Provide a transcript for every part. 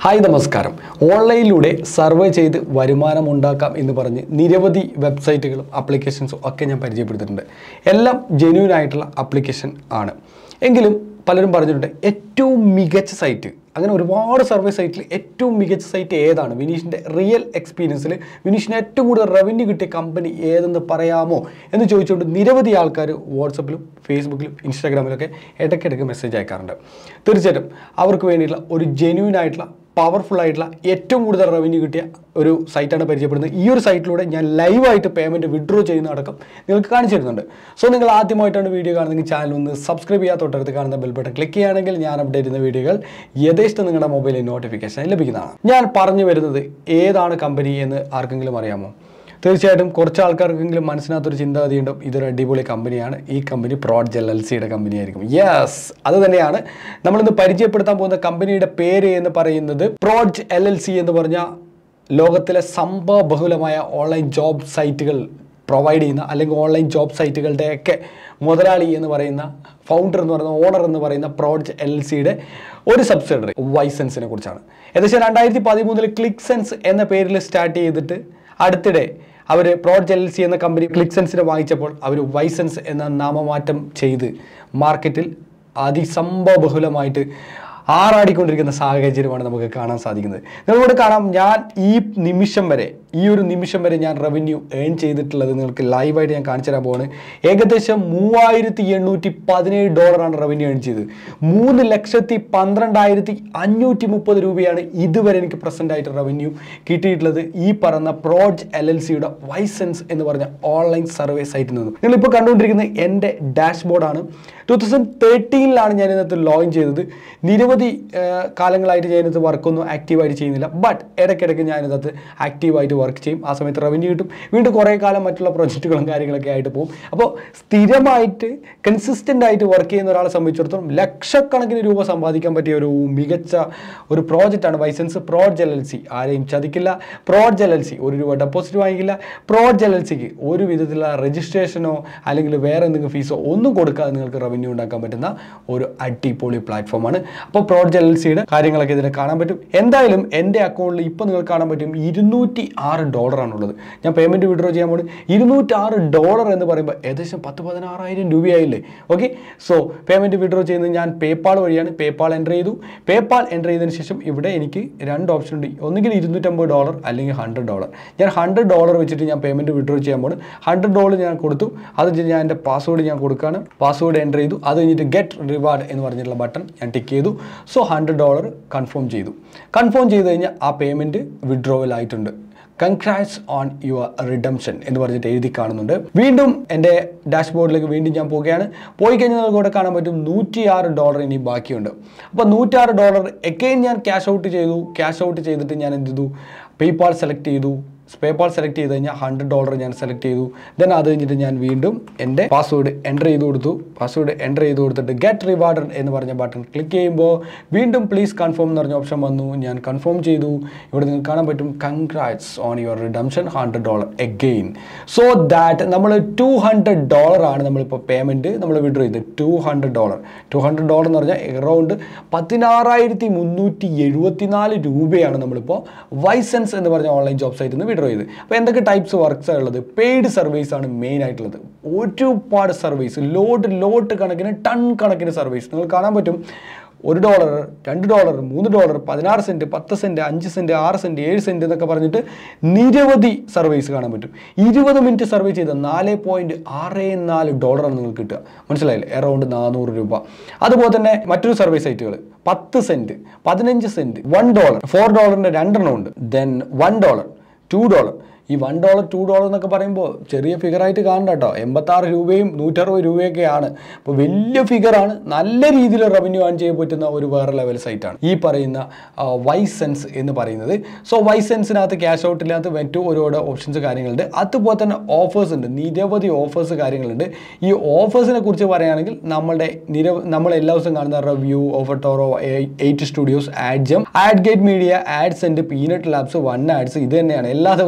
hi നമസ്കാരം ഓൺലൈനിലൂടെ survey ചെയ്ത് വരുമാനം ഉണ്ടാക്കാം എന്ന് പറഞ്ഞ് നിരവധി വെബ്സൈറ്റുകളും ആപ്ലിക്കേഷൻസും ഒക്കെ ഞാൻ പരിചയപ്പെടുത്തിയിട്ടുണ്ട് എല്ലാം ജെന്യൂൻ ആയിട്ടുള്ള ആപ്ലിക്കേഷൻ ആണ് എങ്കിലും പലരും പറഞ്ഞിട്ടുണ്ട് ഏറ്റവും മികച്ച സൈറ്റ് അങ്ങനെ ഒരുപാട് സർവേ സൈറ്റിൽ ഏറ്റവും മികച്ച സൈറ്റ് ഏതാണ് വിനീഷിൻ്റെ റിയൽ എക്സ്പീരിയൻസിൽ വിനീഷിന് ഏറ്റവും കൂടുതൽ റവന്യൂ കിട്ടിയ കമ്പനി ഏതെന്ന് പറയാമോ എന്ന് ചോദിച്ചുകൊണ്ട് നിരവധി ആൾക്കാർ വാട്സപ്പിലും ഫേസ്ബുക്കിലും ഇൻസ്റ്റാഗ്രാമിലൊക്കെ ഇടയ്ക്കിടയ്ക്ക് മെസ്സേജ് അയക്കാറുണ്ട് തീർച്ചയായിട്ടും അവർക്ക് വേണ്ടിയിട്ടുള്ള ഒരു ജെന്യൂൻ ആയിട്ടുള്ള പവർഫുൾ ആയിട്ടുള്ള ഏറ്റവും കൂടുതൽ റവന്യൂ കിട്ടിയ ഒരു സൈറ്റാണ് പരിചയപ്പെടുന്നത് ഈ ഒരു സൈറ്റിലൂടെ ഞാൻ ലൈവായിട്ട് പേയ്മെൻറ്റ് വിഡ്രോ ചെയ്യുന്ന അടക്കം നിങ്ങൾക്ക് കാണിച്ചു തരുന്നുണ്ട് സോ നിങ്ങൾ ആദ്യമായിട്ടാണ് വീഡിയോ കാണുന്നെങ്കിൽ ചാനൽ ഒന്ന് സബ്സ്ക്രൈബ് ചെയ്യാൻ തൊട്ടടുത്ത് കാണുന്ന ബെൽ ബട്ടൺ ക്ലിക്ക് ചെയ്യുകയാണെങ്കിൽ ഞാൻ അപ്ഡേറ്റ് ചെയ്യുന്ന വീഡിയോകൾ യഥേഷ്ടം നിങ്ങളുടെ മൊബൈലിൽ നോട്ടിഫിക്കേഷൻ ലഭിക്കുന്നതാണ് ഞാൻ പറഞ്ഞു വരുന്നത് ഏതാണ് കമ്പനി എന്ന് ആർക്കെങ്കിലും അറിയാമോ തീർച്ചയായിട്ടും കുറച്ച് ആൾക്കാർക്കെങ്കിലും മനസ്സിനകത്തൊരു ചിന്താഗതി ഉണ്ടാവും ഇതൊരു അടിപൊളി കമ്പനിയാണ് ഈ കമ്പനി പ്രോഡ് എൽ എൽ സിയുടെ കമ്പനി ആയിരിക്കും യെസ് അത് തന്നെയാണ് നമ്മളിന്ന് പരിചയപ്പെടുത്താൻ പോകുന്ന കമ്പനിയുടെ പേര് എന്ന് പറയുന്നത് പ്രോഡ് എൽ എൽ സി എന്ന് പറഞ്ഞ ലോകത്തിലെ സംഭവബഹുലമായ ഓൺലൈൻ ജോബ് സൈറ്റുകൾ പ്രൊവൈഡ് ചെയ്യുന്ന അല്ലെങ്കിൽ ഓൺലൈൻ ജോബ് സൈറ്റുകളുടെയൊക്കെ മുതലാളി എന്ന് പറയുന്ന ഫൗണ്ടർ എന്ന് പറയുന്ന ഓണർ എന്ന് പറയുന്ന പ്രോജ് എൽ സിയുടെ ഒരു സബ്സിഡറി വൈസെൻസിനെ കുറിച്ചാണ് ഏകദേശം രണ്ടായിരത്തി പതിമൂന്നിൽ ക്ലിക്ക് സെൻസ് എന്ന പേരിൽ സ്റ്റാർട്ട് ചെയ്തിട്ട് അടുത്തിടെ അവർ പ്രോഡ് എൽ സി എന്ന കമ്പനി ക്ലിക്ക് സെൻസിനെ വാങ്ങിച്ചപ്പോൾ അവർ വൈസെൻസ് എന്ന നാമമാറ്റം ചെയ്ത് മാർക്കറ്റിൽ അതിസംഭവബഹുലമായിട്ട് ആറാടിക്കൊണ്ടിരിക്കുന്ന സാഹചര്യമാണ് നമുക്ക് കാണാൻ സാധിക്കുന്നത് നിങ്ങളോട് കാണാം ഞാൻ ഈ നിമിഷം വരെ ഈ ഒരു നിമിഷം വരെ ഞാൻ റവന്യൂ ഏൺ ചെയ്തിട്ടുള്ളത് നിങ്ങൾക്ക് ലൈവായിട്ട് ഞാൻ കാണിച്ചു തരാൻ പോവാണ് ഏകദേശം മൂവായിരത്തി എണ്ണൂറ്റി പതിനേഴ് ഡോളറാണ് റവന്യൂ ഏൺ ചെയ്തത് മൂന്ന് ലക്ഷത്തി പന്ത്രണ്ടായിരത്തി അഞ്ഞൂറ്റി മുപ്പത് രൂപയാണ് ഇതുവരെ എനിക്ക് പ്രസൻ്റ് ആയിട്ട് റവന്യൂ കിട്ടിയിട്ടുള്ളത് ഈ പറഞ്ഞ പ്രോജ് എൽ എൽ സിയുടെ വൈസെൻസ് എന്ന് പറഞ്ഞ ഓൺലൈൻ സർവേ സൈറ്റിൽ നിന്നും നിങ്ങളിപ്പോൾ കണ്ടുകൊണ്ടിരിക്കുന്നത് എൻ്റെ ഡാഷ്ബോർഡാണ് ടു തൗസൻഡ് തേർട്ടീനിലാണ് ഞാൻ ഇതിനകത്ത് ലോഗിൻ ചെയ്തത് നിരവധി ആ, കാലങ്ങളായിട്ട് ഞാൻ ഇതിനകത്ത് വർക്കൊന്നും ആക്റ്റീവായിട്ട് ചെയ്യുന്നില്ല ബട്ട് ഇടയ്ക്കിടയ്ക്ക് ഞാൻ ഇതിനകത്ത് ആക്റ്റീവായിട്ട് വർക്ക് ചെയ്യും ആ സമയത്ത് റവന്യൂ കിട്ടും വീണ്ടും കുറേ കാലം മറ്റുള്ള പ്രൊജക്റ്റുകളും കാര്യങ്ങളൊക്കെ ആയിട്ട് പോകും അപ്പോൾ സ്ഥിരമായിട്ട് കൺസിസ്റ്റൻ്റ് ആയിട്ട് വർക്ക് ചെയ്യുന്ന ഒരാളെ സംബന്ധിച്ചിടത്തോളം ലക്ഷക്കണക്കിന് രൂപ സമ്പാദിക്കാൻ പറ്റിയ ഒരു മികച്ച ഒരു പ്രോജക്റ്റാണ് Ysense Prodege L L C ആരെയും ചതിക്കില്ല പ്രോഡ് എൽ എൽ സി ഒരു രൂപ ഡെപ്പോസിറ്റ് വാങ്ങിക്കില്ല പ്രോഡ് എൽ എൽ സിക്ക് ഒരു വിധത്തിലുള്ള രജിസ്ട്രേഷനോ അല്ലെങ്കിൽ വേറെ എന്തെങ്കിലും ഫീസോ ഒന്നും കൊടുക്കാതെ നിങ്ങൾക്ക് റവന്യൂ ഉണ്ടാക്കാൻ പറ്റുന്ന ഒരു അടിപൊളി പ്ലാറ്റ്ഫോമാണ് അപ്പോൾ പ്രോഡ് എൽ എൽ സിയുടെ കാര്യങ്ങളൊക്കെ ഇതിനെ കാണാൻ പറ്റും എന്തായാലും എൻ്റെ അക്കൗണ്ടിൽ ഇപ്പോൾ നിങ്ങൾക്ക് കാണാൻ പറ്റും ഇരുന്നൂറ്റി ആറ് ഡോളറാണുള്ളത് ഞാൻ പേയ്മെൻറ്റ് വിഡ്രോ ചെയ്യാൻ പോകുന്നത് ഇരുന്നൂറ്റി ആറ് ഡോളർ എന്ന് പറയുമ്പോൾ ഏകദേശം പത്ത് പതിനാറായിരം രൂപയായില്ലേ ഓക്കെ സോ പേയ്മെൻറ്റ് വിഡ്രോ ചെയ്യുന്നത് ഞാൻ പേപ്പാൾ വഴിയാണ് പേപ്പാൾ എൻ്റർ ചെയ്തു പേപ്പാൾ എൻ്റർ ചെയ്തതിന് ശേഷം ഇവിടെ എനിക്ക് രണ്ട് ഓപ്ഷൻ ഉണ്ട് ഒന്നുകിൽ ഇരുന്നൂറ്റമ്പത് ഡോളർ അല്ലെങ്കിൽ ഹൺഡ്രഡ് ഡോളർ ഞാൻ ഹൺഡ്രഡ് ഡോളർ വെച്ചിട്ട് ഞാൻ പേയ്മെൻറ്റ് വിഡ്രോ ചെയ്യാൻ പോകുന്നത് ഹൺഡ്രഡ് ഡോളർ ഞാൻ കൊടുത്തു അത് കഴിഞ്ഞ് ഞാൻ എൻ്റെ പാസ്വേഡ് ഞാൻ കൊടുക്കുകയാണ് പാസ്വേഡ് എൻ്റർ ചെയ്തു അത് കഴിഞ്ഞിട്ട് ഗെറ്റ് റിവാർഡ് എന്ന് പറഞ്ഞിട്ടുള്ള ബട്ടൺ ഞാൻ ടിക്ക് ചെയ്തു സോ ഹൺഡ്രഡ് ഡോളർ കൺഫേം ചെയ്തു കൺഫേം ചെയ്ത് കഴിഞ്ഞാൽ ആ പേയ്മെൻറ്റ് വിഡ്രോവൽ ആയിട്ടുണ്ട് കൺഗ്രാറ്റ്സ് ഓൺ യുവർ റിഡംഷൻ എന്ന് പറഞ്ഞിട്ട് എഴുതി കാണുന്നുണ്ട് വീണ്ടും എൻ്റെ ഡാഷ്ബോർഡിലേക്ക് വീണ്ടും ഞാൻ പോവുകയാണ് പോയി കഴിഞ്ഞാൽ നിങ്ങൾക്ക് ഇവിടെ കാണാൻ പറ്റും നൂറ്റിയാറ് ഡോളർ ഇനി ബാക്കിയുണ്ട് അപ്പോൾ നൂറ്റാറ് ഡോളർ എക്കെയും ഞാൻ ക്യാഷ് ഔട്ട് ചെയ്തു ക്യാഷ് ഔട്ട് ചെയ്തിട്ട് ഞാൻ എന്ത് ചെയ്തു പേപ്പാൾ സെലക്ട് ചെയ്തു പേപ്പാൾ സെലക്ട് ചെയ്ത് കഴിഞ്ഞാൽ ഹൺഡ്രഡ് ഡോളർ ഞാൻ സെലക്ട് ചെയ്തു ദെൻ അത് കഴിഞ്ഞിട്ട് ഞാൻ വീണ്ടും എൻ്റെ പാസ്വേഡ് എൻ്റർ ചെയ്ത് കൊടുത്തു പാസ്വേഡ് എൻ്റർ ചെയ്ത് കൊടുത്തിട്ട് ഗെറ്റ് റിവാർഡ് എന്ന് പറഞ്ഞ ബട്ടൺ ക്ലിക്ക് ചെയ്യുമ്പോൾ വീണ്ടും പ്ലീസ് കൺഫേം എന്ന് പറഞ്ഞ ഓപ്ഷൻ വന്നു ഞാൻ കൺഫേം ചെയ്തു ഇവിടെ നിങ്ങൾക്ക് കാണാൻ പറ്റും congrats on your redemption hundred dollar again so that നമ്മൾ ടു ഹൺഡ്രഡ് ഡോളറാണ് നമ്മളിപ്പോൾ പേയ്മെൻറ്റ് നമ്മൾ വിഡ്രോ ചെയ്തത് two hundred dollar two hundred dollar എന്ന് പറഞ്ഞാൽ എറൗണ്ട് പതിനാറായിരത്തി മുന്നൂറ്റി എഴുപത്തിനാല് രൂപയാണ് നമ്മളിപ്പോൾ വൈസൻസ് എന്ന് പറഞ്ഞ ഓൺലൈൻ ജോബ് സൈറ്റിൽ നിന്ന് വിഡ്രോ ചെയ്ത് അപ്പോൾ എന്തൊക്കെ ടൈപ്സ് വർക്ക്സ് ഉള്ളത് പെയ്ഡ് സർവീസ് ആണ് മെയിൻ ആയിട്ടുള്ളത് ഒരുപാട് സർവീസ് ലോഡ് ലോട്ട് കണക്കിന് ടൺ കണക്കിന് സർവീസ് നിങ്ങൾ കാണാൻ പറ്റും ഒരു ഡോളർ രണ്ട് ഡോളർ മൂന്ന് ഡോളർ പതിനാറ് സെൻറ്റ് പത്ത് സെൻറ്റ് അഞ്ച് സെൻറ്റ് ആറ് സെൻറ്റ് ഏഴ് സെൻറ്റ് എന്നൊക്കെ പറഞ്ഞിട്ട് നിരവധി സർവീസ് കാണാൻ പറ്റും ഇരുപത് മിനിറ്റ് സർവേ ചെയ്ത നാല് പോയിൻറ്റ് ആറ് നാല് ഡോളറാണ് നിങ്ങൾക്ക് കിട്ടുക മനസ്സിലായില്ലേ എറൗണ്ട് നാനൂറ് രൂപ അതുപോലെ തന്നെ മറ്റൊരു സർവേ സൈറ്റുകൾ പത്ത് സെൻറ്റ് പതിനഞ്ച് സെൻറ്റ് വൺ ഡോളർ ഫോർ ഡോളറിൻ്റെ രണ്ടെണ്ണം ഉണ്ട് then one dollar two dollar ഈ വൺ ഡോളർ ടു ഡോളർ എന്നൊക്കെ പറയുമ്പോൾ ചെറിയ ഫിഗറായിട്ട് കാണണ്ട കേട്ടോ എൺപത്താറ് രൂപയും നൂറ്ററുപത് രൂപയൊക്കെയാണ് അപ്പോൾ വലിയ ഫിഗറാണ് നല്ല രീതിയിൽ റവന്യൂ ഏൺ ചെയ്യാൻ പറ്റുന്ന ഒരു വേറെ ലെവൽ സൈറ്റാണ് ഈ പറയുന്ന വൈസെൻസ് എന്ന് പറയുന്നത് സോ വൈസെൻസിനകത്ത് ക്യാഷ് ഔട്ടിനകത്ത് മറ്റു ഒരുപാട് ഓപ്ഷൻസ് കാര്യങ്ങളുണ്ട് അതുപോലെ തന്നെ ഓഫേഴ്സ് ഉണ്ട് നിരവധി ഓഫേഴ്സ് കാര്യങ്ങളുണ്ട് ഈ ഓഫേഴ്സിനെ കുറിച്ച് പറയുകയാണെങ്കിൽ നമ്മളുടെ നിരവ നമ്മൾ എല്ലാ ദിവസവും കാണുന്ന RevU OfferToro Ayet Studios AdGem AdGate Media ads ഉണ്ട് പീനട്ട് ലാബ്സ് വൺ ആഡ്സ് ഇത് തന്നെയാണ് എല്ലാ ദിവസവും പറയുന്ന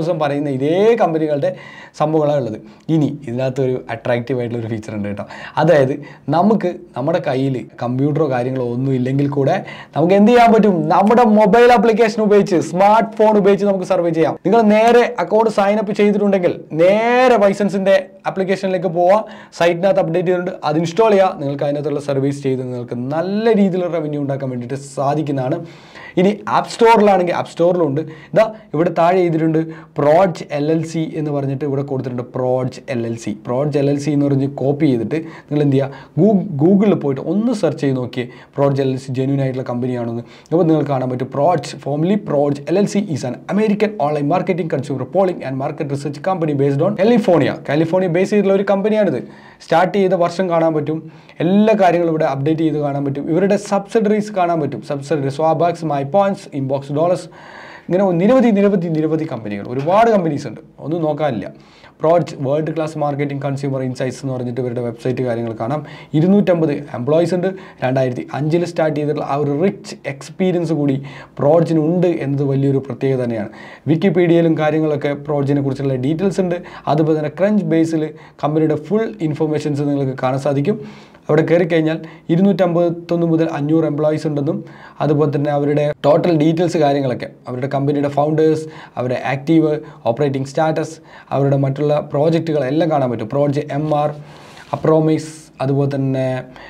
ചെയ്യുന്ന ഇതേ കമ്പനികളുടെ സംഭവങ്ങളാണ് ഉള്ളത് ഇനി ഇതിനകത്ത് ഒരു അട്രാക്റ്റീവ് ആയിട്ടുള്ള ഒരു ഫീച്ചർ ഉണ്ട് കേട്ടോ അതായത് നമുക്ക് നമ്മുടെ കയ്യിൽ കമ്പ്യൂട്ടറോ കാര്യങ്ങളോ ഒന്നും ഇല്ലെങ്കിൽ കൂടെ നമുക്ക് എന്ത് ചെയ്യാൻ പറ്റും നമ്മുടെ മൊബൈൽ ആപ്ലിക്കേഷൻ ഉപയോഗിച്ച് സ്മാർട്ട് ഫോൺ ഉപയോഗിച്ച് നമുക്ക് സർവേ ചെയ്യാം നിങ്ങൾ നേരെ അക്കൗണ്ട് സൈൻ അപ്പ് ചെയ്തിട്ടുണ്ടെങ്കിൽ നേരെ ബൈസൻസിൻ്റെ ആപ്ലിക്കേഷനിലേക്ക് പോവുക സൈറ്റിനകത്ത് അപ്ഡേറ്റ് ചെയ്തിട്ടുണ്ട് അത് ഇൻസ്റ്റാൾ ചെയ്യുക നിങ്ങൾക്ക് അതിനകത്തുള്ള സർവീസ് ചെയ്ത് നിങ്ങൾക്ക് നല്ല രീതിയിലുള്ള റവന്യൂ ഉണ്ടാക്കാൻ വേണ്ടിയിട്ട് സാധിക്കുന്നതാണ് ഇനി ആപ്പ് സ്റ്റോറിലാണെങ്കിൽ ആപ്പ് സ്റ്റോറിലുണ്ട് ഇതാ ഇവിടെ താഴെ ചെയ്തിട്ടുണ്ട് പ്രോഡ്ജ് എൽ എൽ സി എന്ന് പറഞ്ഞിട്ട് ഇവിടെ കൊടുത്തിട്ടുണ്ട് Prodege L L C Prodege L L C എന്ന് പറഞ്ഞ് കോപ്പി ചെയ്തിട്ട് നിങ്ങൾ എന്ത് ചെയ്യുക ഗൂ ഗൂഗിളിൽ പോയിട്ട് ഒന്ന് സെർച്ച് ചെയ്ത് നോക്കിയേ Prodege L L C genuine ആയിട്ടുള്ള കമ്പനിയാണെന്ന് അപ്പോൾ നിങ്ങൾക്ക് കാണാൻ പറ്റും Prodege formerly Prodege L L C is an American online marketing consumer polling and market research company based on California California base ചെയ്തിട്ടുള്ള ഒരു കമ്പനിയാണിത് സ്റ്റാർട്ട് ചെയ്ത വർഷം കാണാൻ പറ്റും എല്ലാ കാര്യങ്ങളും ഇവിടെ അപ്ഡേറ്റ് ചെയ്ത് കാണാൻ പറ്റും ഇവരുടെ സബ്സിഡറീസ് കാണാൻ പറ്റും subsidiary Swagbucks MyPoints InboxDollars ഇങ്ങനെ നിരവധി നിരവധി നിരവധി കമ്പനികൾ ഒരുപാട് കമ്പനീസ് ഉണ്ട് ഒന്നും നോക്കാനില്ല Prodege world class marketing consumer insights എന്ന് പറഞ്ഞിട്ട് ഇവരുടെ വെബ്സൈറ്റ് കാര്യങ്ങൾ കാണാം ഇരുന്നൂറ്റമ്പത് എംപ്ലോയീസ് ഉണ്ട് രണ്ടായിരത്തി അഞ്ചിൽ സ്റ്റാർട്ട് ചെയ്തിട്ടുള്ള ആ ഒരു റിച്ച് എക്സ്പീരിയൻസ് കൂടി പ്രോഡ്ജിന് ഉണ്ട് എന്നത് വലിയൊരു പ്രത്യേകത തന്നെയാണ് വിക്കിപീഡിയയിലും കാര്യങ്ങളൊക്കെ പ്രോഡ്ജിനെ കുറിച്ചുള്ള ഡീറ്റെയിൽസ് ഉണ്ട് അതുപോലെ തന്നെ ക്രഞ്ച് ബേസിൽ കമ്പനിയുടെ ഫുൾ ഇൻഫർമേഷൻസ് നിങ്ങൾക്ക് കാണാൻ സാധിക്കും അവിടെ കയറി കഴിഞ്ഞാൽ ഇരുന്നൂറ്റമ്പത്തൊന്ന് മുതൽ അഞ്ഞൂറ് എംപ്ലോയീസ് ഉണ്ടെന്നും അതുപോലെ തന്നെ അവരുടെ ടോട്ടൽ ഡീറ്റെയിൽസ് കാര്യങ്ങളൊക്കെ അവരുടെ കമ്പനിയുടെ ഫൗണ്ടേഴ്സ് അവരുടെ ആക്റ്റീവ് ഓപ്പറേറ്റിംഗ് സ്റ്റാറ്റസ് അവരുടെ മറ്റുള്ള പ്രോജക്റ്റുകൾ എല്ലാം കാണാൻ പറ്റും പ്രോജക്റ്റ് എം ആർ അപ്രോമിക്സ് അതുപോലെ തന്നെ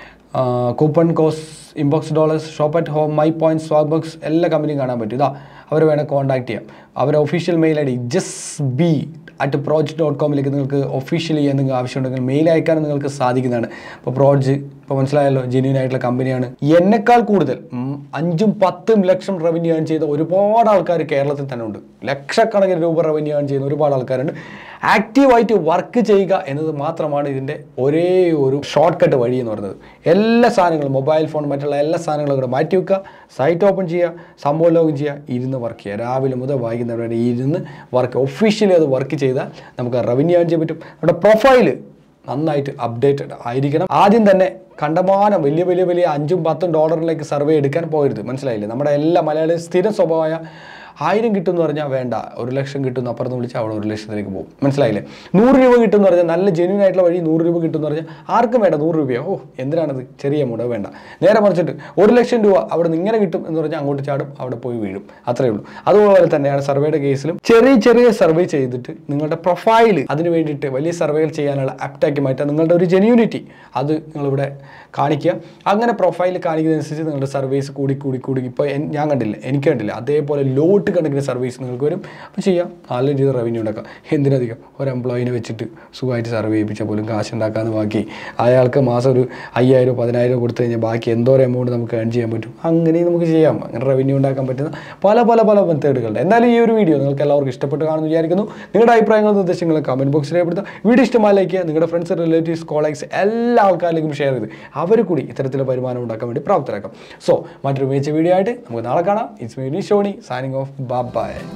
coupon cause InboxDollars ShopAtHome MyPoints Swagbucks എല്ലാ കമ്പനിയും കാണാൻ പറ്റും ഇതാ അവർ വേണേൽ കോൺടാക്ട് ചെയ്യാം അവരുടെ official mail I D just B at project dot കോമിലേക്ക് നിങ്ങൾക്ക് ഒഫീഷ്യലി എന്തെങ്കിലും ആവശ്യമുണ്ടെങ്കിൽ മെയിൽ അയക്കാനും നിങ്ങൾക്ക് സാധിക്കുന്നതാണ് അപ്പോൾ പ്രോജ് ഇപ്പോൾ മനസ്സിലായല്ലോ ജെന്യൂൻ ആയിട്ടുള്ള കമ്പനിയാണ് എന്നെക്കാൾ കൂടുതൽ ഉം, അഞ്ചും പത്തും ലക്ഷം റവന്യൂ ഏൺ ചെയ്ത ഒരുപാട് ആൾക്കാർ കേരളത്തിൽ തന്നെ ഉണ്ട് ലക്ഷക്കണക്കിന് രൂപ റവന്യൂ ഏൺ ചെയ്യുന്ന ഒരുപാട് ആൾക്കാരുണ്ട് ആക്റ്റീവായിട്ട് വർക്ക് ചെയ്യുക എന്നത് മാത്രമാണ് ഇതിൻ്റെ ഒരേ ഒരു ഷോർട്ട് കട്ട് വഴി എന്ന് പറയുന്നത് എല്ലാ സാധനങ്ങളും മൊബൈൽ ഫോൺ മറ്റുള്ള എല്ലാ സാധനങ്ങളും കൂടെ മാറ്റി വെക്കുക സൈറ്റ് ഓപ്പൺ ചെയ്യുക സംഭവം ലോഗിൻ ചെയ്യുക ഇരുന്ന് വർക്ക് ചെയ്യുക രാവിലെ മുതൽ വൈകുന്നേരം വരെ ഇരുന്ന് വർക്ക് ഒഫീഷ്യലി അത് വർക്ക് ചെയ്താൽ നമുക്ക് റവന്യൂ ഏൺ ചെയ്യാൻ പറ്റും നമ്മുടെ പ്രൊഫൈല് നന്നായിട്ട് അപ്ഡേറ്റഡ് ആയിരിക്കണം ആദ്യം തന്നെ കണ്ടമാനം വലിയ വലിയ വലിയ അഞ്ചും പത്തും ഡോളറിലേക്ക് സർവേ എടുക്കാൻ പോകരുത് മനസ്സിലായില്ലേ നമ്മുടെ എല്ലാ മലയാളി സ്ഥിര സ്വഭാവമായ ആയിരം കിട്ടും എന്ന് പറഞ്ഞാൽ വേണ്ട ഒരു ലക്ഷം കിട്ടും അപ്പുറത്ത് വിളിച്ചാൽ അവിടെ ഒരു ലക്ഷത്തിലേക്ക് പോകും മനസ്സിലായില്ലേ നൂറ് രൂപ കിട്ടും എന്ന് പറഞ്ഞാൽ നല്ല ജെന്യൂൻ ആയിട്ടുള്ള വഴി നൂറ് രൂപ കിട്ടും എന്ന് പറഞ്ഞാൽ ആർക്കും വേണ്ട നൂറ് രൂപയോ ഓ എന്തിനാണത് ചെറിയ എമൗണ്ട് വേണ്ട നേരെ മറിച്ചിട്ട് ഒരു ലക്ഷം രൂപ അവിടെ നിന്ന് ഇങ്ങനെ കിട്ടും എന്ന് പറഞ്ഞാൽ അങ്ങോട്ട് ചാടും അവിടെ പോയി വീഴും അത്രയേ ഉള്ളൂ അതുപോലെ തന്നെയാണ് സർവേയുടെ കേസിലും ചെറിയ ചെറിയ സർവേ ചെയ്തിട്ട് നിങ്ങളുടെ പ്രൊഫൈൽ അതിന് വേണ്ടിയിട്ട് വലിയ സർവേകൾ ചെയ്യാനുള്ള ആപ്റ്റാക്കി മാറ്റുക നിങ്ങളുടെ ഒരു ജെന്യൂനിറ്റി അത് നിങ്ങളിവിടെ കാണിക്കുക അങ്ങനെ പ്രൊഫൈൽ കാണിക്കുന്നതനുസരിച്ച് നിങ്ങളുടെ സർവീസ് കൂടി കൂടി കൂടി ഇപ്പോൾ എൻ- ഞാൻ കണ്ടില്ല എനിക്ക് കണ്ടില്ല അതേപോലെ ലോട്ട് കണക്കിന് സർവീസ് നിങ്ങൾക്ക് വരും അപ്പോൾ ചെയ്യാം നല്ല രീതിയിൽ റവന്യൂ ഉണ്ടാക്കാം എന്തിനധികം ഒരു എംപ്ലോയിനെ വെച്ചിട്ട് സുഖമായിട്ട് സർവേ ചെയ്യിപ്പിച്ചാൽ പോലും കാശ് ഉണ്ടാക്കാമെന്ന് ബാക്കി അയാൾക്ക് മാസം ഒരു അയ്യായിരം പതിനായിരം കൊടുത്തു കഴിഞ്ഞാൽ ബാക്കി എന്തോരം എമൗണ്ട് നമുക്ക് ഏൺ ചെയ്യാൻ പറ്റും അങ്ങനെ നമുക്ക് ചെയ്യാം അങ്ങനെ റവന്യൂ ഉണ്ടാക്കാൻ പറ്റുന്ന പല പല പല മെത്തേഡുകളുണ്ട് എന്തായാലും ഈ ഒരു വീഡിയോ നിങ്ങൾക്ക് എല്ലാവർക്കും ഇഷ്ടപ്പെട്ട് കാണുമെന്ന് വിചാരിക്കുന്നു നിങ്ങളുടെ അഭിപ്രായങ്ങളും നിർദ്ദേശങ്ങളും കമൻറ്റ് ബോക്സിൽ രേഖപ്പെടുത്തുക വീഡിയോ ഇഷ്ടമായി ലൈക്ക് ചെയ്യുക നിങ്ങളുടെ ഫ്രണ്ട്സ് റിലേറ്റീവ്സ് കോളേജ് എല്ലാ ആൾക്കാരിലേക്കും ഷെയർ ചെയ്ത് അവർ കൂടി ഇത്തരത്തിലുള്ള വരുമാനം ഉണ്ടാക്കാൻ വേണ്ടി പ്രാപ്തരാക്കാം സോ മറ്റൊരു മികച്ച വീഡിയോ ആയിട്ട് നമുക്ക് നാളെ കാണാം it's me Shony signing off by